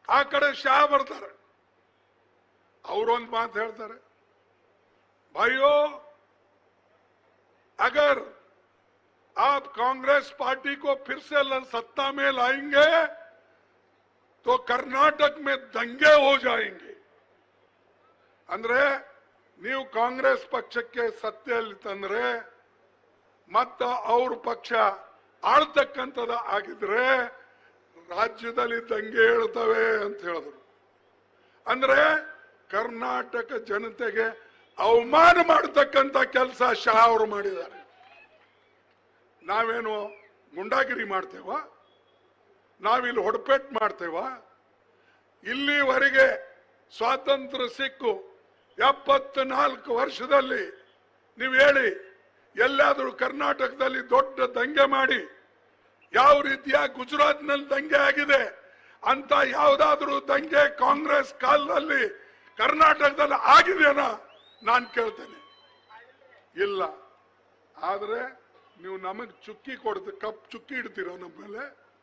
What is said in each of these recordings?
ಆ ಕಡೆ ಶಾ ಬರ್ತಾರೆ ಅವರೊಂದು ಮಾತು ಹೇಳ್ತಾರೆ ಭಾइयों अगर आप कांग्रेस पार्टी को फिर से ल- सत्ता में लाएंगे तो कर्नाटक में दंगे हो जाएंगे ಅಂದ್ರೆ ನೀವು ಕಾಂಗ್ರೆಸ್ ಪಕ್ಷಕ್ಕೆ ಸತ್ತೆಯಲ್ಲಿ ತಂದ್ರೆ ಮತ್ತ ಅವ್ರ ಪಕ್ಷ ಆಳ್ತಕ್ಕಂಥದ ಆಗಿದ್ರೆ ರಾಜ್ಯದಲ್ಲಿ ದಂಗೆ ಹೇಳ್ತವೆ ಅಂತ ಹೇಳಿದ್ರು ಅಂದ್ರೆ ಕರ್ನಾಟಕ ಜನತೆಗೆ ಅವಮಾನ ಮಾಡತಕ್ಕಂತ ಕೆಲಸ ಶಾ ಅವರು ಮಾಡಿದ್ದಾರೆ ನಾವೇನು ಗುಂಡಾಗಿರಿ ಮಾಡ್ತೇವ ನಾವಿಲ್ಲಿ ಹೊಡಪೆಟ್ ಮಾಡ್ತೇವ ಇಲ್ಲಿವರೆಗೆ ಸ್ವಾತಂತ್ರ್ಯ ಸಿಕ್ಕು ಎಪ್ಪತ್ನಾಲ್ಕು ವರ್ಷದಲ್ಲಿ ನೀವು ಹೇಳಿ ಎಲ್ಲಾದರೂ ಕರ್ನಾಟಕದಲ್ಲಿ ದೊಡ್ಡ ದಂಗೆ ಮಾಡಿ ಯಾವ ರೀತಿಯ ಗುಜರಾತ್ನಲ್ಲಿ ದಂಗೆ ಆಗಿದೆ ಅಂತ ಯಾವುದಾದ್ರೂ ದಂಗೆ ಕಾಂಗ್ರೆಸ್ ಕಾಲದಲ್ಲಿ ಕರ್ನಾಟಕದಲ್ಲಿ ಆಗಿದೆಯಾ ನಾನು ಕೇಳ್ತೇನೆ ಇಲ್ಲ ಆದ್ರೆ ನೀವು ನಮಗ್ ಚುಕ್ಕಿ ಕೊಡ್ತೀರ ಕಪ್ ಚುಕ್ಕಿ ಇಡ್ತೀರ ನಮ್ಮ ಮೇಲೆ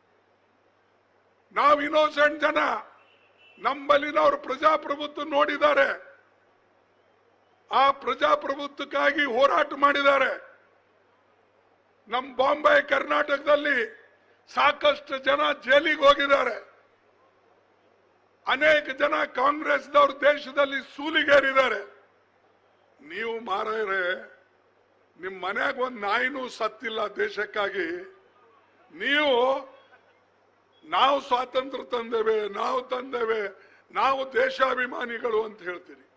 ನಾವು ಇನ್ನೋಸೆಂಟ್ ಜನ ನಮ್ಮಲ್ಲಿನವರು ಪ್ರಜಾಪ್ರಭುತ್ವ ನೋಡಿದ್ದಾರೆ ಆ ಪ್ರಜಾಪ್ರಭುತ್ವಕ್ಕಾಗಿ ಹೋರಾಟ ಮಾಡಿದ್ದಾರೆ ನಮ್ಮ ಬಾಂಬೆ ಕರ್ನಾಟಕದಲ್ಲಿ ಸಾಕಷ್ಟು ಜನ ಜೈಲಿಗೆ ಹೋಗಿದ್ದಾರೆ ಅನೇಕ ಜನ ಕಾಂಗ್ರೆಸ್ದವ್ರು ದೇಶದಲ್ಲಿ ಸೂಲಿಗೇರಿದ್ದಾರೆ ನೀವು ಮಾರಾಯರೆ ನಿಮ್ ಮನ್ಯಾಗ ಒಂದ್ ನಾಯಿನೂ ಸತ್ತಿಲ್ಲ ದೇಶಕ್ಕಾಗಿ ನೀವು ನಾವು ಸ್ವಾತಂತ್ರ್ಯ ತಂದೇವೆ ನಾವು ತಂದೇವೆ ನಾವು ದೇಶಾಭಿಮಾನಿಗಳು ಅಂತ ಹೇಳ್ತೀರಿ